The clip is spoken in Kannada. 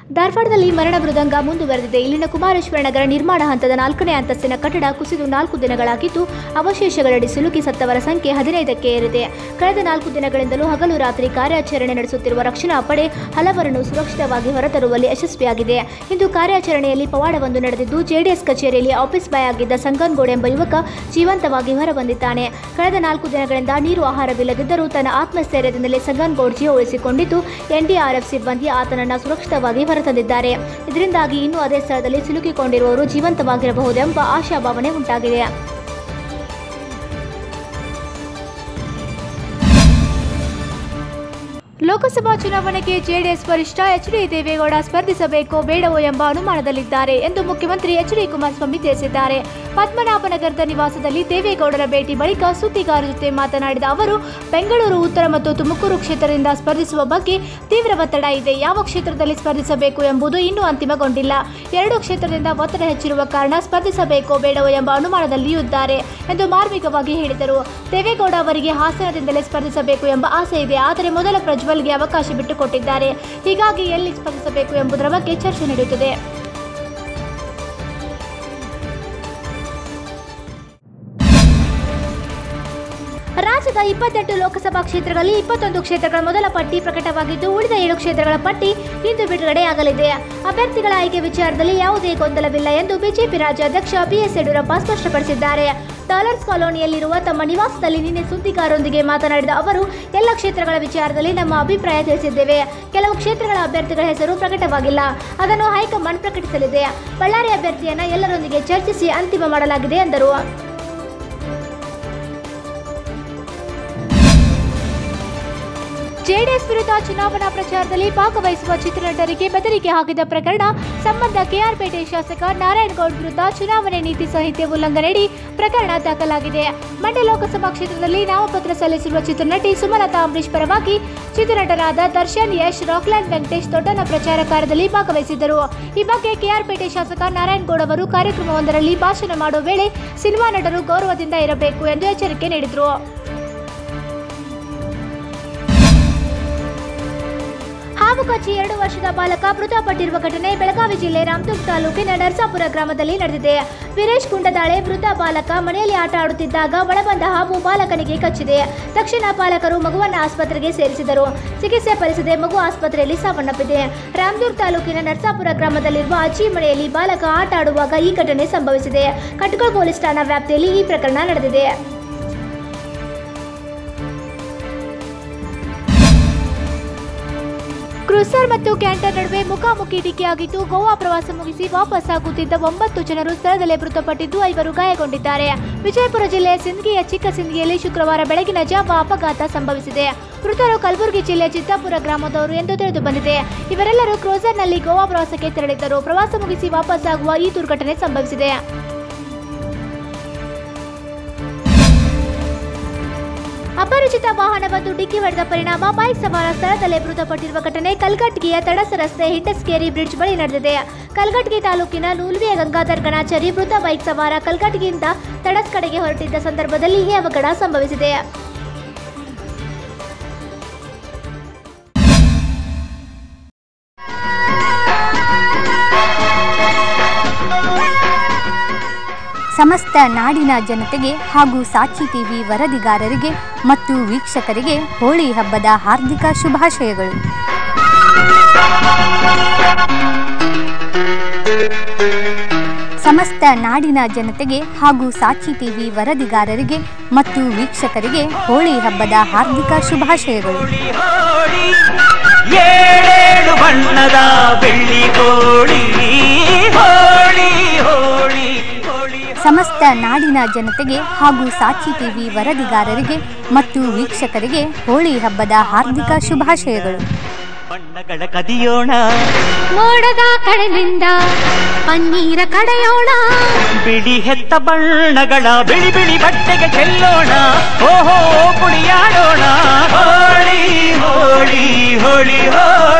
ಧಾರವಾಡದಲ್ಲಿ ಮರಣ ಮೃದಂಗ ಮುಂದುವರೆದಿದೆ ಇಲ್ಲಿನ ಕುಮಾರೇಶ್ವರ ನಗರ ನಿರ್ಮಾಣ ಹಂತದ ನಾಲ್ಕನೇ ಅಂತಸ್ತಿನ ಕಟ್ಟಡ ಕುಸಿದು ನಾಲ್ಕು ದಿನಗಳಾಗಿದ್ದು ಅವಶೇಷಗಳಡಿ ಸಿಲುಕಿ ಸತ್ತವರ ಸಂಖ್ಯೆ ಹದಿನೈದಕ್ಕೆ ಏರಿದೆ ಕಳೆದ ನಾಲ್ಕು ದಿನಗಳಿಂದಲೂ ಹಗಲು ರಾತ್ರಿ ಕಾರ್ಯಾಚರಣೆ ನಡೆಸುತ್ತಿರುವ ರಕ್ಷಣಾ ಪಡೆ ಹಲವರನ್ನು ಸುರಕ್ಷಿತವಾಗಿ ಹೊರತರುವಲ್ಲಿ ಯಶಸ್ವಿಯಾಗಿದೆ ಇಂದು ಕಾರ್ಯಾಚರಣೆಯಲ್ಲಿ ಪವಾಡವೊಂದು ನಡೆದಿದ್ದು ಜೆಡಿಎಸ್ ಕಚೇರಿಯಲ್ಲಿ ಆಫೀಸ್ ಬಾಯ್ ಆಗಿದ್ದ ಸಂಗನ್ಗೌಡ್ ಎಂಬ ಯುವಕ ಜೀವಂತವಾಗಿ ಹೊರಬಂದಿದ್ದಾನೆ ಕಳೆದ ನಾಲ್ಕು ದಿನಗಳಿಂದ ನೀರು ಆಹಾರವಿಲ್ಲದಿದ್ದರೂ ತನ್ನ ಆತ್ಮಸ್ಥೈರ್ಯದಿಂದಲೇ ಸಂಗನ್ಗೌಡ್ ಜೀವ ಉಳಿಸಿಕೊಂಡಿದ್ದು ಎನ್ಡಿಆರ್ಎಫ್ ಸಿಬ್ಬಂದಿ ಆತನನ್ನು ಸುರಕ್ಷಿತವಾಗಿ ಹೊರತಂದಿದ್ದಾರೆ ಇದರಿಂದಾಗಿ ಇನ್ನೂ ಅದೇ ಸ್ಥಳದಲ್ಲಿ ಸಿಲುಕಿಕೊಂಡಿರುವವರು ಜೀವಂತವಾಗಿರಬಹುದೆಂಬ ಆಶಾಭಾವನೆ ಉಂಟಾಗಿದೆ ಲೋಕಸಭಾ ಚುನಾವಣೆಗೆ ಜೆಡಿಎಸ್ ವರಿಷ್ಠ ಎಚ್ ಡಿ ದೇವೇಗೌಡ ಸ್ಪರ್ಧಿಸಬೇಕೋ ಬೇಡವೋ ಎಂಬ ಅನುಮಾನದಲ್ಲಿದ್ದಾರೆ ಎಂದು ಮುಖ್ಯಮಂತ್ರಿ ಎಚ್ ಡಿ ಕುಮಾರಸ್ವಾಮಿ ತಿಳಿಸಿದ್ದಾರೆ ಪದ್ಮನಾಭನಗರದ ನಿವಾಸದಲ್ಲಿ ದೇವೇಗೌಡರ ಭೇಟಿ ಬಳಿಕ ಸುದ್ದಿಗಾರರ ಜೊತೆ ಮಾತನಾಡಿದ ಅವರು ಬೆಂಗಳೂರು ಉತ್ತರ ಮತ್ತು ತುಮಕೂರು ಕ್ಷೇತ್ರದಿಂದ ಸ್ಪರ್ಧಿಸುವ ಬಗ್ಗೆ ತೀವ್ರ ಒತ್ತಡ ಇದೆ ಯಾವ ಕ್ಷೇತ್ರದಲ್ಲಿ ಸ್ಪರ್ಧಿಸಬೇಕು ಎಂಬುದು ಇನ್ನೂ ಅಂತಿಮಗೊಂಡಿಲ್ಲ ಎರಡು ಕ್ಷೇತ್ರದಿಂದ ಒತ್ತಡ ಹೆಚ್ಚಿರುವ ಕಾರಣ ಸ್ಪರ್ಧಿಸಬೇಕೋ ಬೇಡವೋ ಎಂಬ ಅನುಮಾನದಲ್ಲಿಯೂ ಇದ್ದಾರೆ ಎಂದು ಮಾರ್ಮಿಕವಾಗಿ ಹೇಳಿದರು ದೇವೇಗೌಡ ಅವರಿಗೆ ಹಾಸನದಿಂದಲೇ ಸ್ಪರ್ಧಿಸಬೇಕು ಎಂಬ ಆಸೆ ಇದೆ ಆದರೆ ಮೊದಲ ಪ್ರಜ್ವಲ್ಗೆ ಅವಕಾಶ ಬಿಟ್ಟುಕೊಟ್ಟಿದ್ದಾರೆ ಹೀಗಾಗಿ ಎಲ್ಲಿ ಸ್ಪರ್ಧಿಸಬೇಕು ಎಂಬುದರ ಬಗ್ಗೆ ಚರ್ಚೆ ನಡೆಯುತ್ತಿದೆ ರಾಜ್ಯದ ಇಪ್ಪತ್ತೆಂಟು ಲೋಕಸಭಾ ಕ್ಷೇತ್ರಗಳಲ್ಲಿ ಇಪ್ಪತ್ತೊಂದು ಕ್ಷೇತ್ರಗಳ ಮೊದಲ ಪಟ್ಟಿ ಪ್ರಕಟವಾಗಿದ್ದು ಉಳಿದ ಏಳು ಕ್ಷೇತ್ರಗಳ ಪಟ್ಟಿ ಇಂದು ಬಿಡುಗಡೆಯಾಗಲಿದೆ ಅಭ್ಯರ್ಥಿಗಳ ಆಯ್ಕೆ ವಿಚಾರದಲ್ಲಿ ಯಾವುದೇ ಗೊಂದಲವಿಲ್ಲ ಎಂದು ಬಿಜೆಪಿ ರಾಜ್ಯಾಧ್ಯಕ್ಷ ಬಿಎಸ್ ಯಡಿಯೂರಪ್ಪ ಸ್ಪಷ್ಟಪಡಿಸಿದ್ದಾರೆ ಡಾಲರ್ಸ್ ಕಾಲೋನಿಯಲ್ಲಿರುವ ತಮ್ಮ ನಿವಾಸದಲ್ಲಿ ನಿನ್ನೆ ಸುದ್ದಿಗಾರರೊಂದಿಗೆ ಮಾತನಾಡಿದ ಅವರು ಎಲ್ಲ ಕ್ಷೇತ್ರಗಳ ವಿಚಾರದಲ್ಲಿ ನಮ್ಮ ಅಭಿಪ್ರಾಯ ತಿಳಿಸಿದ್ದೇವೆ ಕೆಲವು ಕ್ಷೇತ್ರಗಳ ಅಭ್ಯರ್ಥಿಗಳ ಹೆಸರು ಪ್ರಕಟವಾಗಿಲ್ಲ ಅದನ್ನು ಹೈಕಮಾಂಡ್ ಪ್ರಕಟಿಸಲಿದೆ ಬಳ್ಳಾರಿ ಅಭ್ಯರ್ಥಿಯನ್ನ ಎಲ್ಲರೊಂದಿಗೆ ಚರ್ಚಿಸಿ ಅಂತಿಮ ಮಾಡಲಾಗಿದೆ ಎಂದರು ಜೆಡಿಎಸ್ ವಿರುದ್ಧ ಚುನಾವಣಾ ಪ್ರಚಾರದಲ್ಲಿ ಭಾಗವಹಿಸುವ ಚಿತ್ರನಟರಿಗೆ ಬೆದರಿಕೆ ಹಾಕಿದ ಪ್ರಕರಣ ಸಂಬಂಧ ಕೆಆರ್ಪೇಟೆ ಶಾಸಕ ನಾರಾಯಣಗೌಡ್ ವಿರುದ್ಧ ಚುನಾವಣೆ ನೀತಿ ಸಂಹಿತೆ ಉಲ್ಲಂಘನೆಯಡಿ ಪ್ರಕರಣ ದಾಖಲಾಗಿದೆ ಮಂಡ್ಯ ಲೋಕಸಭಾ ಕ್ಷೇತ್ರದಲ್ಲಿ ನಾಮಪತ್ರ ಸಲ್ಲಿಸಿರುವ ಚಿತ್ರನಟಿ ಸುಮಲತಾ ಅಂಬರೀಶ್ ಪರವಾಗಿ ಚಿತ್ರನಟರಾದ ದರ್ಶನ್ ಯಶ್ ರಾಕ್ಲ್ಯಾಂಡ್ ವೆಂಕಟೇಶ್ ದೊಡ್ಡನ ಪ್ರಚಾರ ಕಾರ್ಯದಲ್ಲಿ ಭಾಗವಹಿಸಿದ್ದರು ಈ ಬಗ್ಗೆ ಕೆಆರ್ಪೇಟೆ ಶಾಸಕ ನಾರಾಯಣಗೌಡ್ ಅವರು ಕಾರ್ಯಕ್ರಮವೊಂದರಲ್ಲಿ ಭಾಷಣ ಮಾಡುವ ವೇಳೆ ಸಿನಿಮಾ ನಟರು ಗೌರವದಿಂದ ಇರಬೇಕು ಎಂದು ಎಚ್ಚರಿಕೆ ನೀಡಿದರು ಹಾವು ಕಚ್ಚಿ ಎರಡು ವರ್ಷದ ಬಾಲಕ ಮೃತಪಟ್ಟಿರುವ ಘಟನೆ ಬೆಳಗಾವಿ ಜಿಲ್ಲೆ ರಾಮದುರ್ಗ ತಾಲೂಕಿನ ನರಸಾಪುರ ಗ್ರಾಮದಲ್ಲಿ ನಡೆದಿದೆ ವೀರೇಶ್ ಕುಂಡದಾಳೆ ಮೃತ ಬಾಲಕ ಮನೆಯಲ್ಲಿ ಆಟ ಆಡುತ್ತಿದ್ದಾಗ ಒಳಬಂದ ಹಾವು ಬಾಲಕನಿಗೆ ಕಚ್ಚಿದೆ ತಕ್ಷಣ ಪಾಲಕರು ಮಗುವನ್ನು ಆಸ್ಪತ್ರೆಗೆ ಸೇರಿಸಿದರು ಚಿಕಿತ್ಸೆ ಫಲಿಸದೆ ಮಗು ಆಸ್ಪತ್ರೆಯಲ್ಲಿ ಸಾವನ್ನಪ್ಪಿದೆ ರಾಮದುರ್ಗ ತಾಲೂಕಿನ ನರಸಾಪುರ ಗ್ರಾಮದಲ್ಲಿರುವ ಅಜ್ಜಿ ಮನೆಯಲ್ಲಿ ಬಾಲಕ ಆಟ ಆಡುವಾಗ ಈ ಘಟನೆ ಸಂಭವಿಸಿದೆ ಕಟ್ಕಲ್ ಪೊಲೀಸ್ ಠಾಣಾ ವ್ಯಾಪ್ತಿಯಲ್ಲಿ ಈ ಪ್ರಕರಣ ನಡೆದಿದೆ ಕ್ರೂಸರ್ ಮತ್ತು ಕ್ಯಾಂಟರ್ ನಡುವೆ ಮುಖಾಮುಖಿ ಡಿಕ್ಕಿಯಾಗಿದ್ದು ಗೋವಾ ಪ್ರವಾಸ ಮುಗಿಸಿ ವಾಪಸ್ ಆಗುತ್ತಿದ್ದ ಒಂಬತ್ತು ಜನರು ಸ್ಥಳದಲ್ಲೇ ಮೃತಪಟ್ಟಿದ್ದು ಐವರು ಗಾಯಗೊಂಡಿದ್ದಾರೆ ವಿಜಯಪುರ ಜಿಲ್ಲೆಯ ಸಿಂದಗಿಯ ಚಿಕ್ಕ ಸಿಂದಗಿಯಲ್ಲಿ ಶುಕ್ರವಾರ ಬೆಳಗಿನ ಜಾವ ಅಪಘಾತ ಸಂಭವಿಸಿದೆ ಮೃತರು ಕಲಬುರಗಿ ಜಿಲ್ಲೆಯ ಚಿತ್ತಾಪುರ ಗ್ರಾಮದವರು ಎಂದು ತಿಳಿದು ಬಂದಿದೆ ಇವರೆಲ್ಲರೂ ಕ್ರೂಸರ್ನಲ್ಲಿ ಗೋವಾ ಪ್ರವಾಸಕ್ಕೆ ತೆರಳಿದ್ದರು ಪ್ರವಾಸ ಮುಗಿಸಿ ವಾಪಸ್ ಆಗುವ ಈ ದುರ್ಘಟನೆ ಸಂಭವಿಸಿದೆ ಅಪರಿಚಿತ ವಾಹನವೊಂದು ಡಿಕ್ಕಿ ಹೊಡೆದ ಪರಿಣಾಮ ಬೈಕ್ ಸವಾರ ಸ್ಥಳದಲ್ಲೇ ಮೃತಪಟ್ಟಿರುವ ಘಟನೆ ಕಲ್ಗಟ್ಗಿಯ ತಡಸ ರಸ್ತೆ ಹಿಟ್ಟಸ್ಕೇರಿ ಬ್ರಿಡ್ಜ್ ಬಳಿ ನಡೆದಿದೆ ಕಲ್ಗಟ್ಗಿ ತಾಲೂಕಿನ ಲೂಲ್ವಿಯ ಗಂಗಾಧರ್ ಗಣಾಚಾರಿ ಮೃತ ಬೈಕ್ ಸವಾರ ಕಲ್ಗಟ್ಗಿಯಿಂದ ತಡಸ್ ಕಡೆಗೆ ಹೊರಟಿದ್ದ ಸಂದರ್ಭದಲ್ಲಿ ಈ ಅವಘಡ ಸಂಭವಿಸಿದೆ ಸಮಸ್ತ ನಾಡಿನ ಜನತೆಗೆ ಹಾಗೂ ಸಾಕ್ಷಿ ಟಿವಿ ವರದಿಗಾರರಿಗೆ ಮತ್ತು ವೀಕ್ಷಕರಿಗೆ ಹೋಳಿ ಹಬ್ಬದ ಹಾರ್ದಿಕ ಶುಭಾಶಯಗಳು ಸಮಸ್ತ ನಾಡಿನ ಜನತೆಗೆ ಹಾಗೂ ಸಾಕ್ಷಿ ಟಿವಿ ವರದಿಗಾರರಿಗೆ ಮತ್ತು ವೀಕ್ಷಕರಿಗೆ ಹೋಳಿ ಹಬ್ಬದ ಹಾರ್ದಿಕ ಶುಭಾಶಯಗಳು ಹೋಳಿ ಏಳೇಳು ಬಣ್ಣದ ಬೆಳ್ಳಿ ಕೋಳಿ ಹೋಳಿ ಹೋಳಿ ಹೋಳಿ ಸಮಸ್ತ ನಾಡಿನ ಜನತೆಗೆ ಹಾಗೂ ಸಾಕ್ಷಿ ಟಿವಿ ವರದಿಗಾರರಿಗೆ ಮತ್ತು ವೀಕ್ಷಕರಿಗೆ ಹೋಳಿ ಹಬ್ಬದ ಹಾರ್ದಿಕ ಶುಭಾಶಯಗಳು ಬಣ್ಣಗಳ ಕದಿಯೋಣ ಮೋಡದ ಕಡೆಯಿಂದ ಪನ್ನೀರ ಕಡೆಯೋಣ ಬಿಳಿ ಹೆತ್ತ ಬಣ್ಣಗಳ ಬಿಳಿ ಬಿಳಿ ಬಟ್ಟೆಗೆ ಚೆಲ್ಲೋಣ ಓಹೋ ಕುಣಿಯಾಡೋಣ ಹೋಳಿ ಹೋಳಿ ಹೋಳಿ ಹೋಳಿ